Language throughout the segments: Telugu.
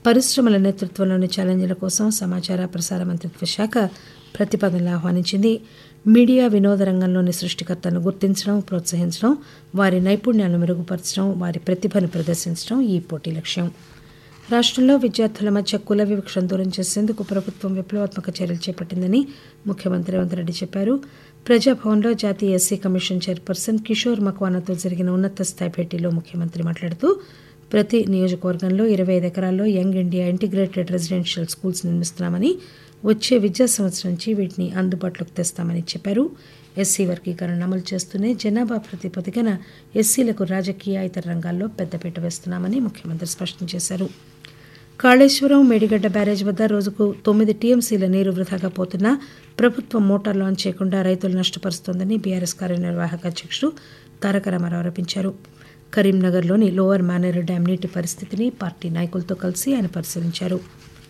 పరిశ్రమల నేతృత్వంలోని ఛాలెంజ్ల కోసం సమాచార ప్రసార మంత్రిత్వ శాఖ ప్రతిపాదనలు ఆహ్వానించింది మీడియా వినోద రంగంలోని సృష్టికర్తలను గుర్తించడం ప్రోత్సహించడం వారి నైపుణ్యాలను మెరుగుపరచడం వారి ప్రతిభను ప్రదర్శించడం ఈ పోటీ లక్ష్యం రాష్ట్రంలో విద్యార్థుల మధ్య కుల వివక్షను దూరం చేసేందుకు ప్రభుత్వం విప్లవాత్మక చర్యలు చేపట్టిందని ముఖ్యమంత్రి రేవంత్ రెడ్డి చెప్పారు ప్రజాభవన్లో జాతీయ ఎస్సీ కమిషన్ చైర్పర్సన్ కిషోర్ మక్వానాతో జరిగిన ఉన్నత స్థాయి భేటీలో ముఖ్యమంత్రి మాట్లాడుతూ ప్రతి నియోజకవర్గంలో ఇరవై ఐదు ఎకరాల్లో young India integrated residential schools నిర్మిస్తున్నామని వచ్చే విద్యా సంవత్సరం నుంచి వీటిని అందుబాటులోకి తెస్తామని చెప్పారు ఎస్సీ వర్గీకరణ అమలు చేస్తూనే జనాభా ప్రాతిపదికన ఎస్సీలకు రాజకీయ ఇతర రంగాల్లో పెద్దపీట వేస్తున్నామని ముఖ్యమంత్రి స్పష్టం చేశారు కాళేశ్వరం మేడిగడ్డ బ్యారేజ్ వద్ద రోజుకు తొమ్మిది టీఎంసీల నీరు వృధాగా పోతున్నా ప్రభుత్వం మోటార్ లాంచ్ చేయకుండా రైతులు నష్టపరుస్తోందని బీఆర్ఎస్ కార్యనిర్వాహక అధ్యక్షుడు తారక రామారావు ఆరోపించారు కరీంనగర్లోని లోవర్ మానేరు డ్యాం నీటి పరిస్థితిని పార్టీ నాయకులతో కలిసి ఆయన పరిశీలించారు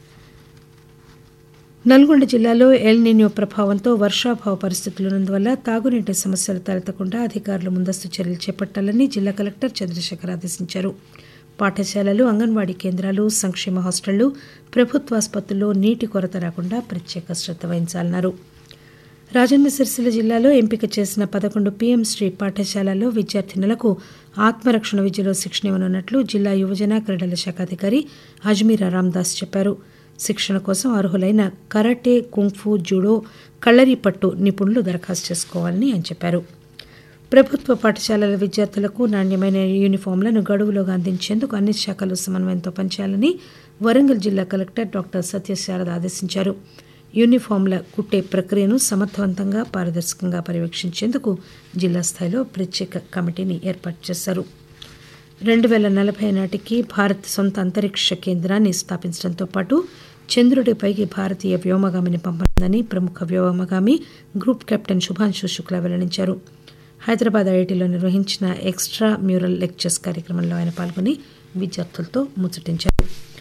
నల్గొండ జిల్లాలో ఎల్ నిన్యో ప్రభావంతో వర్షాభావ పరిస్థితులున్నందువల్ల తాగునీటి సమస్యలు తలెత్తకుండా అధికారులు ముందస్తు చర్యలు చేపట్టాలని జిల్లా కలెక్టర్ చంద్రశేఖర్ ఆదేశించారు పాఠశాలలు అంగన్వాడీ కేంద్రాలు సంక్షేమ హాస్టళ్లు ప్రభుత్వాసుపత్రుల్లో నీటి కొరత రాకుండా ప్రత్యేక శ్రద్ధ వహించాలన్నారు రాజన్న సిరిసిల్ల జిల్లాలో ఎంపిక చేసిన పదకొండు పీఎం శ్రీ పాఠశాలల్లో విద్యార్థినులకు ఆత్మరక్షణ విద్యలో శిక్షణ ఇవ్వనున్నట్లు జిల్లా యువజన క్రీడల శాఖ అధికారి అజ్మీరా రామ్దాస్ చెప్పారు శిక్షణ కోసం అర్హులైన కరాటే కుంఫు జూడో కళ్లరీపట్టు నిపుణులు దరఖాస్తు చేసుకోవాలని ఆయన చెప్పారు ప్రభుత్వ పాఠశాలల విద్యార్థులకు నాణ్యమైన యూనిఫామ్లను గడువులోగా అందించేందుకు అన్ని శాఖలు సమన్వయంతో పనిచేయాలని వరంగల్ జిల్లా కలెక్టర్ డాక్టర్ సత్యశారద ఆదేశించారు యూనిఫామ్ల కుట్టే ప్రక్రియను సమర్థవంతంగా పారదర్శకంగా పర్యవేక్షించేందుకు జిల్లా స్థాయిలో ప్రత్యేక కమిటీని ఏర్పాటు చేశారు రెండు వేల నలభై నాటికి భారత్ సొంత అంతరిక్ష కేంద్రాన్ని స్థాపించడంతో పాటు చంద్రుడిపైకి భారతీయ వ్యోమగామిని పంపనుందని ప్రముఖ వ్యోమగామి గ్రూప్ కెప్టెన్ శుభాంశు శుక్లా వెల్లడించారు హైదరాబాద్ ఐఐటీలో నిర్వహించిన ఎక్స్ట్రా మ్యూరల్ లెక్చర్స్ కార్యక్రమంలో ఆయన పాల్గొని విద్యార్థులతో ముచ్చటించారు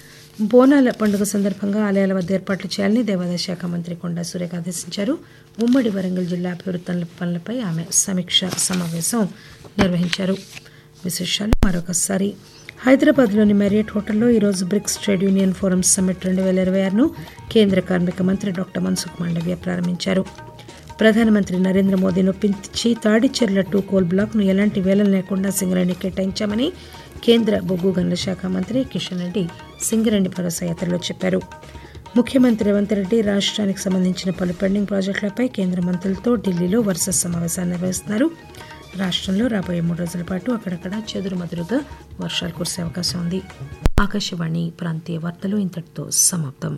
బోనాల పండుగ సందర్భంగా ఆలయాల వద్ద ఏర్పాట్లు చేయాలని దేవాదాయ శాఖ మంత్రి కొండా సురేఖ ఆదేశించారు ఉమ్మడి వరంగల్ జిల్లా అభివృద్ధి పనులపై ఆమె సమీక్ష సమావేశం నిర్వహించారు విశేషాలు మరొకసారి హైదరాబాద్లోని మ్యారియట్ హోటల్లో ఈరోజు BRICS trade union forum summit రెండు వేల ఇరవై ఆరును కేంద్ర కార్మిక మంత్రి డాక్టర్ మన్సుఖ్ మాండవ్య ప్రారంభించారు ప్రధానమంత్రి నరేంద్ర మోదీని ఒప్పించి తాడిచెర్ల టూ కోల్ బ్లాక్ను ఎలాంటి వేలం లేకుండా సింగరేణి కేటాయించామని కేంద్ర బొగ్గు గనుల శాఖ మంత్రి కిషన్ రెడ్డి సింగరేణి భరోసా యాత్రలో చెప్పారు ముఖ్యమంత్రి రేవంత్ రెడ్డి రాష్ట్రానికి సంబంధించిన పలు పెండింగ్ ప్రాజెక్టులపై కేంద్ర మంత్రులతో ఢిల్లీలో వరుస సమావేశాలు నిర్వహిస్తున్నారు రాష్ట్రంలో రాబోయే మూడు రోజుల పాటు అక్కడక్కడ చెదురుమదురుగా వర్షాలు కురిసే అవకాశం ఉంది ఆకాశవాణి ప్రాంతీయ వార్తలు ఇంతటితో సమాప్తం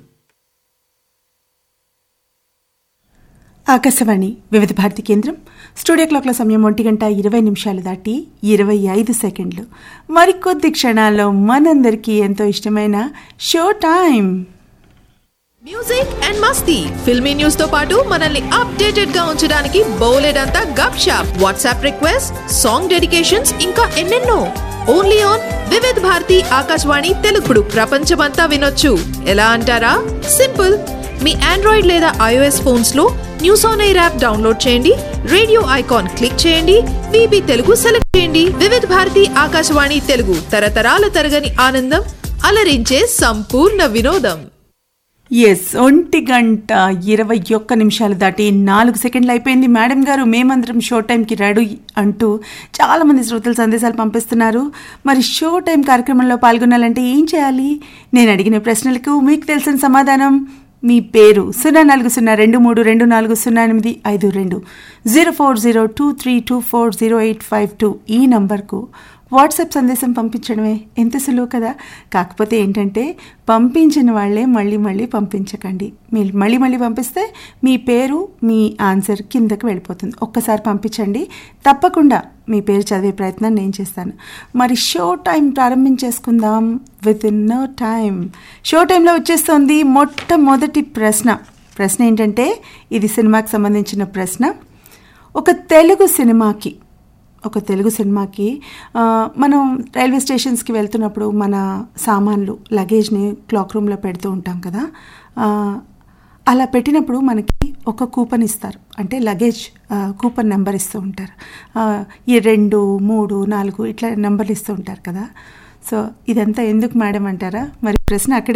ఆకాశవాణి వివిధ భారతి కేంద్రం స్టూడియో క్లాక్ల సమయం ఒంటి గంట ఇరవై నిమిషాలు దాటి ఇరవై ఐదు సెకండ్లు మరికొద్ది క్షణాల్లో మనందరికీ ఎంతో ఇష్టమైన షో టైం మ్యూజిక్ అండ్ మస్తీ ఫిల్మీ న్యూస్ తో పాటు మనల్ని అప్డేటెడ్ గా ఉంచడానికి బోలెడంతా గప్ షాప్ వాట్సాప్ రిక్వెస్ట్ సాంగ్ డెడికేషన్స్ ఇంకా ఎన్నెన్నో ఓన్లీ ఆన్ వివిధ్ భారతి ఆకాశవాణి తెలుగుడు ప్రపంచమంతా వినొచ్చు ఎలా అంటారా సింపుల్ మీ ఆండ్రాయిడ్ లేదా ఐఓఎస్ ఫోన్స్ లో news on air app download చేయండి రేడియో ఐకాన్ క్లిక్ చేయండి విబి తెలుగు సెలెక్ట్ చేయండి వివిధ భారతి ఆకాశవాణి తెలుగు తరతరాల తరగని ఆనందం అలరించే సంపూర్ణ వినోదం ఎస్ ఒంటి గంట ఇరవై ఒక్క నిమిషాలు దాటి నాలుగు సెకండ్లు అయిపోయింది మేడం గారు మేమందరం షో టైంకి రెడీ అంటూ చాలామంది శ్రోతలు సందేశాలు పంపిస్తున్నారు మరి షో టైం కార్యక్రమంలో పాల్గొనాలంటే ఏం చేయాలి నేను అడిగిన ప్రశ్నలకు మీకు తెలిసిన సమాధానం మీ పేరు సున్నా నాలుగు సున్నా రెండు మూడు రెండు నాలుగు సున్నా ఎనిమిది ఐదు రెండు zero four zero two three two four zero eight five two ఈ నంబర్కు వాట్సాప్ సందేశం పంపించడమే ఎంత సులువు కదా కాకపోతే ఏంటంటే పంపించిన వాళ్ళే మళ్ళీ మళ్ళీ పంపించకండి మీరు మళ్ళీ మళ్ళీ పంపిస్తే మీ పేరు మీ ఆన్సర్ కిందకి వెళ్ళిపోతుంది ఒక్కసారి పంపించండి తప్పకుండా మీ పేరు చదివే ప్రయత్నం నేను చేస్తాను మరి షో టైం ప్రారంభించేసుకుందాం with in no time show టైంలో వచ్చేస్తుంది మొట్టమొదటి ప్రశ్న ప్రశ్న ఏంటంటే ఇది సినిమాకి సంబంధించిన ప్రశ్న ఒక తెలుగు సినిమాకి ఒక తెలుగు సినిమాకి ఆ, మనం రైల్వే స్టేషన్స్కి వెళ్తున్నప్పుడు మన సామాన్లు లగేజ్ని క్లాక్ రూమ్లో పెడుతూ ఉంటాం కదా ఆ, అలా పెట్టినప్పుడు మనకి ఒక కూపన్ ఇస్తారు అంటే లగేజ్ ఆ, కూపన్ నెంబర్ ఇస్తూ ఉంటారు ఆ, ఈ రెండు మూడు నాలుగు ఇట్లా నెంబర్లు ఇస్తూ ఉంటారు కదా సో ఇదంతా ఎందుకు మేడం అంటారా మరి ప్రశ్న అక్కడే